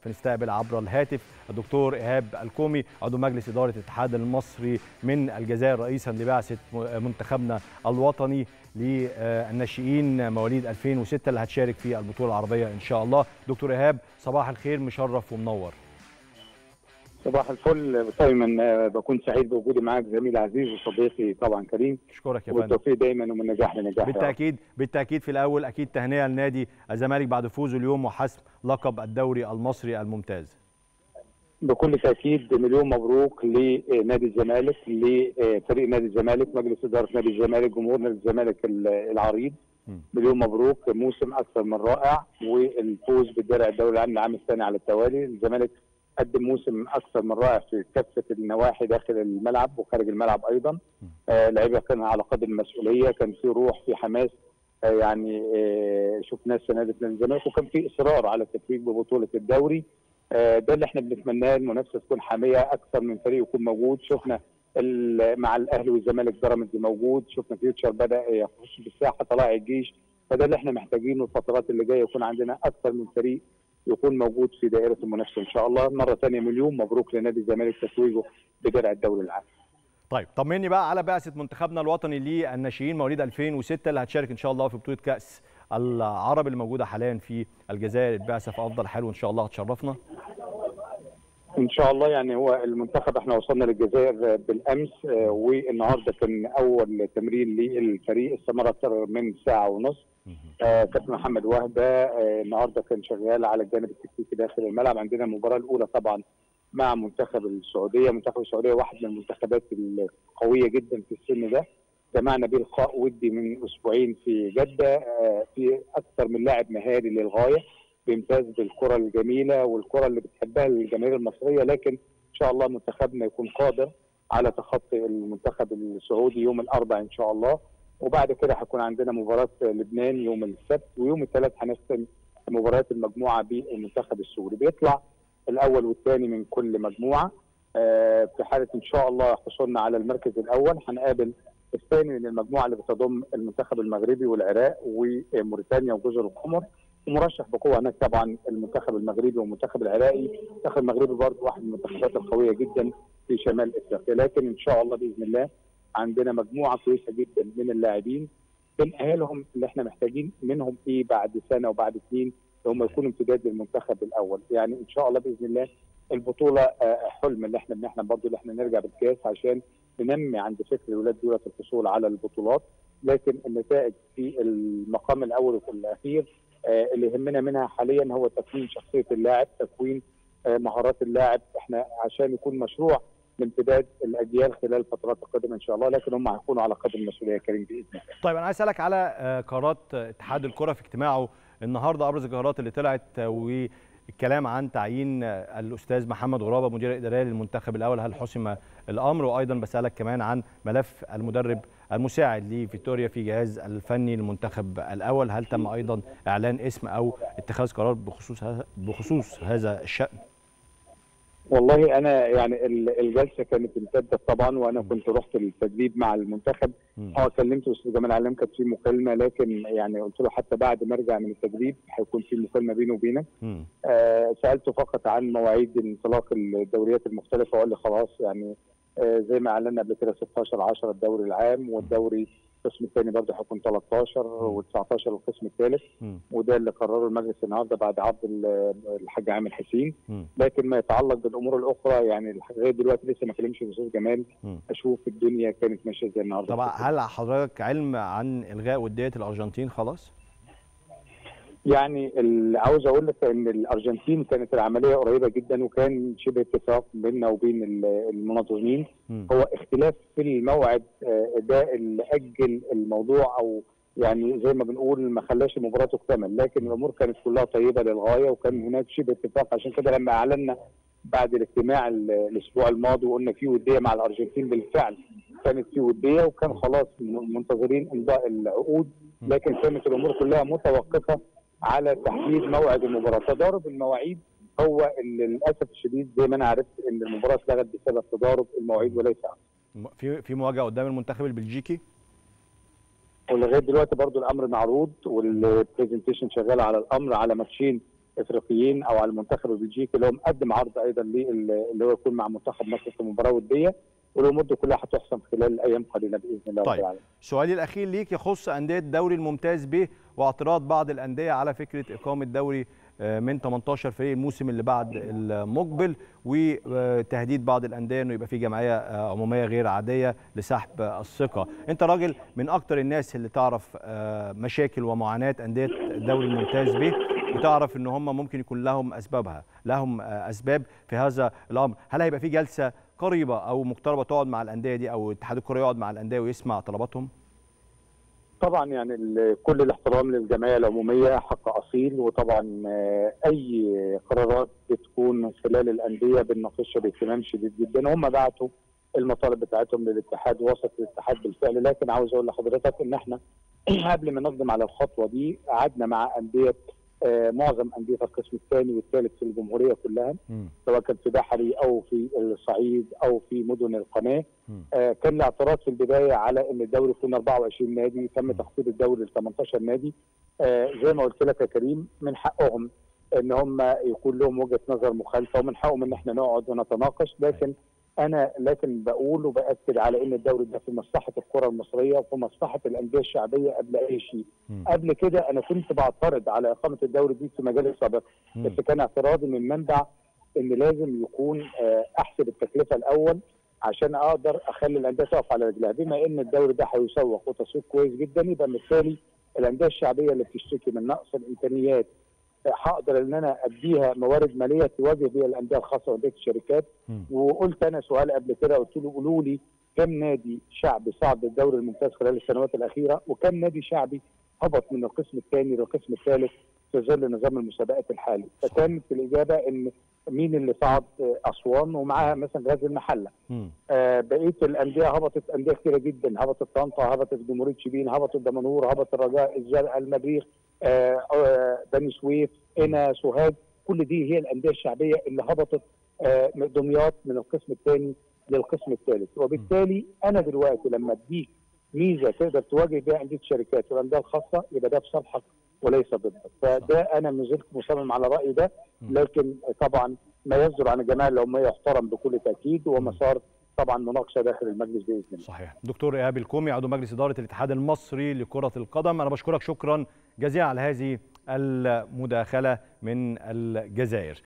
فنستقبل عبر الهاتف الدكتور ايهاب الكومي عضو مجلس اداره الاتحاد المصري من الجزائر رئيسا لبعثه منتخبنا الوطني للناشئين مواليد 2006 اللي هتشارك في البطوله العربيه ان شاء الله دكتور ايهاب صباح الخير مشرف ومنور صباح الفل دايما بكون سعيد بوجودي معاك زميل عزيز وصديقي طبعا كريم اشكرك يا فندم والتوفيق دايما ومن نجاح لنجاح بالتاكيد بالتاكيد في الاول اكيد تهنئه لنادي الزمالك بعد فوزه اليوم وحسم لقب الدوري المصري الممتاز بكل تاكيد مليون مبروك لنادي الزمالك لفريق نادي الزمالك مجلس اداره نادي الزمالك جمهور نادي الزمالك العريض مليون مبروك موسم اكثر من رائع والفوز بالدرع الدوري العام العام الثاني على التوالي الزمالك قدم موسم اكثر من رائع في كافه النواحي داخل الملعب وخارج الملعب ايضا آه لعيبه كان على قدر المسؤوليه كان في روح في حماس آه يعني آه شفناه السنه دي في نادي الزمالك وكان في اصرار على التتويج ببطوله الدوري آه ده اللي احنا بنتمناه المنافسه تكون حاميه اكثر من فريق يكون موجود شفنا مع الاهلي والزمالك بيراميدز موجود شفنا فيوتشر بدا يخش بالساحه طلائع الجيش فده اللي احنا محتاجينه الفترات اللي جايه يكون عندنا اكثر من فريق يكون موجود في دائره المنافسه ان شاء الله مره ثانيه مليون مبروك لنادي الزمالك تتويجه بدرع الدوري العام طيب طمني بقى على بعثه منتخبنا الوطني للناشئين مواليد 2006 اللي هتشارك ان شاء الله في بطوله كاس العرب اللي موجوده حاليا في الجزائر البعثه في افضل حال وان شاء الله هتشرفنا ان شاء الله يعني هو المنتخب احنا وصلنا للجزائر بالامس والنهارده كان اول تمرين للفريق استمر اكثر من ساعه ونص آه كابتن محمد وهبه آه النهارده كان شغال على الجانب التكتيكي داخل الملعب عندنا المباراه الاولى طبعا مع منتخب السعوديه منتخب السعوديه واحد من المنتخبات القويه جدا في السن ده جمعنا بيه لقاء ودي من اسبوعين في جده آه في اكثر من لاعب مهاري للغايه بيمتاز بالكره الجميله والكره اللي بتحبها الجماهير المصريه لكن ان شاء الله منتخبنا يكون قادر على تخطي المنتخب السعودي يوم الاربعاء ان شاء الله وبعد كده هيكون عندنا مباراه لبنان يوم السبت ويوم الثلاث هنختم مباريات المجموعه بالمنتخب السوري بيطلع الاول والثاني من كل مجموعه آه في حاله ان شاء الله حصولنا على المركز الاول هنقابل الثاني من المجموعه اللي بتضم المنتخب المغربي والعراق وموريتانيا وجزر القمر ومرشح بقوه هناك طبعا المنتخب المغربي والمنتخب العراقي، المنتخب المغربي برضه واحد من المنتخبات القويه جدا في شمال افريقيا، لكن ان شاء الله باذن الله عندنا مجموعه كويسه جدا من اللاعبين بنأهلهم اللي احنا محتاجين منهم ايه بعد سنه وبعد اثنين هم يكونوا امتداد للمنتخب الاول، يعني ان شاء الله باذن الله البطوله حلم اللي احنا بنحلم برضه اللي احنا نرجع بالكاس عشان ننمي عند فكر الولاد دول الحصول على البطولات، لكن النتائج في المقام الاول وفي الاخير اللي يهمنا منها حاليا هو تكوين شخصيه اللاعب، تكوين مهارات اللاعب، احنا عشان يكون مشروع لامتداد الاجيال خلال الفترات القادمه ان شاء الله لكن هم هيكونوا على قدر المسؤوليه كريم باذن الله. طيب انا عايز اسالك على قرارات اتحاد الكره في اجتماعه النهارده ابرز القرارات اللي طلعت والكلام عن تعيين الاستاذ محمد غرابه مدير اداري للمنتخب الاول هل حسم الامر وايضا بسالك كمان عن ملف المدرب المساعد لفيكتوريا في جهاز الفني للمنتخب الاول هل تم ايضا اعلان اسم او اتخاذ قرار بخصوص بخصوص هذا الشان؟ والله انا يعني الجلسه كانت امتدت طبعا وانا كنت رحت التدريب مع المنتخب اه كلمت استاذ جمال علام كانت في مكالمه لكن يعني قلت له حتى بعد ما ارجع من التدريب هيكون في مكالمه بيني وبينك آه سالته فقط عن مواعيد انطلاق الدوريات المختلفه وقال لي خلاص يعني آه زي ما اعلنا قبل كده 16 10 الدوري العام والدوري القسم الثاني برضه هيكون 13 و19 القسم الثالث وده اللي قرره المجلس النهارده بعد عرض الحاج عامر حسين لكن ما يتعلق بالامور الاخرى يعني لغايه دلوقتي لسه ما كلمش الاستاذ جمال اشوف الدنيا كانت ماشيه ازاي النهارده طبعا هل حضرتك علم عن الغاء وديه الارجنتين خلاص؟ يعني اللي عاوز اقول لك ان الارجنتين كانت العمليه قريبه جدا وكان شبه اتفاق بيننا وبين المنظمين هو اختلاف في الموعد ده اللي اجل الموضوع او يعني زي ما بنقول ما خلاش المباراه تكتمل لكن الامور كانت كلها طيبه للغايه وكان هناك شبه اتفاق عشان كده لما اعلنا بعد الاجتماع الاسبوع الماضي وقلنا في وديه مع الارجنتين بالفعل كانت في وديه وكان خلاص منتظرين امضاء العقود لكن كانت الامور كلها متوقفه على تحديد موعد المباراه تضارب المواعيد هو اللي للاسف الشديد زي ما انا عرفت ان المباراه اتلغت بسبب تضارب المواعيد وليس في في مواجهه قدام المنتخب البلجيكي ولغايه دلوقتي برضو الامر معروض والبرزنتيشن شغاله على الامر على ماتشين افريقيين او على المنتخب البلجيكي اللي هو مقدم عرض ايضا اللي هو يكون مع منتخب مصر في مباراه وديه والامور كلها هتحسم خلال ايام قليله باذن الله طيب العالم. سؤالي الاخير ليك يخص انديه الدوري الممتاز به واعتراض بعض الانديه على فكره اقامه دوري من 18 فريق الموسم اللي بعد المقبل وتهديد بعض الانديه انه يبقى في جمعيه عموميه غير عاديه لسحب الثقه انت راجل من اكتر الناس اللي تعرف مشاكل ومعاناه انديه الدوري الممتاز به وتعرف ان هم ممكن يكون لهم اسبابها لهم اسباب في هذا الامر هل هيبقى في جلسه قريبه او مقتربه تقعد مع الانديه دي او اتحاد الكره يقعد مع الانديه ويسمع طلباتهم طبعا يعني كل الاحترام للجمعيه العموميه حق اصيل وطبعا اي قرارات بتكون من خلال الانديه بنناقشها باهتمام شديد جدا هم بعتوا المطالب بتاعتهم للاتحاد وسط الاتحاد بالفعل لكن عاوز اقول لحضرتك ان احنا قبل ما نقدم على الخطوه دي قعدنا مع انديه آه معظم انديه القسم الثاني والثالث في الجمهوريه كلها م. سواء كان في بحري او في الصعيد او في مدن القناه آه كان الاعتراض في البدايه على ان الدوري يكون 24 نادي تم تخفيض الدوري ل 18 نادي آه زي ما قلت لك يا كريم من حقهم ان هم يكون لهم وجهه نظر مخالفه ومن حقهم ان احنا نقعد ونتناقش لكن انا لكن بقول وباكد على ان الدوري ده في مصلحه الكره المصريه وفي مصلحه الانديه الشعبيه قبل اي شيء. م. قبل كده انا كنت بعترض على اقامه الدوري دي في مجال السابق بس كان اعتراضي من منبع ان لازم يكون احسب التكلفه الاول عشان اقدر اخلي الانديه تقف على رجلها بما ان الدوري ده هيسوق وتسويق كويس جدا يبقى بالتالي الانديه الشعبيه اللي بتشتكي من نقص الامكانيات هقدر ان انا اديها موارد ماليه تواجه بيها الانديه الخاصه وانديه الشركات وقلت انا سؤال قبل كده قلت له قولوا لي كم نادي شعبي صعد الدوري الممتاز خلال السنوات الاخيره وكم نادي شعبي هبط من القسم الثاني للقسم الثالث في ظل نظام المسابقات الحالي فكانت الاجابه ان مين اللي صعد اسوان ومعاها مثلا غزل المحله آه بقيه الانديه هبطت انديه كثيره جدا هبطت طنطا هبطت جمهوريه شبين هبطت دمنهور هبط الرجاء الزرقاء المريخ آه آه بني سويف قنا سوهاج كل دي هي الانديه الشعبيه اللي هبطت آه دمياط من القسم الثاني للقسم الثالث وبالتالي انا دلوقتي لما اديك ميزه تقدر تواجه بيها انديه الشركات والانديه الخاصه يبقى ده في صالحك وليس ضدك فده انا ما زلت مصمم على رايي ده لكن طبعا ما يصدر عن الجمعيه العموميه يحترم بكل تاكيد ومسار طبعا مناقشه داخل المجلس باذن الله. صحيح. دكتور ايهاب الكومي عضو مجلس اداره الاتحاد المصري لكره القدم انا بشكرك شكرا جزيلا على هذه المداخله من الجزائر.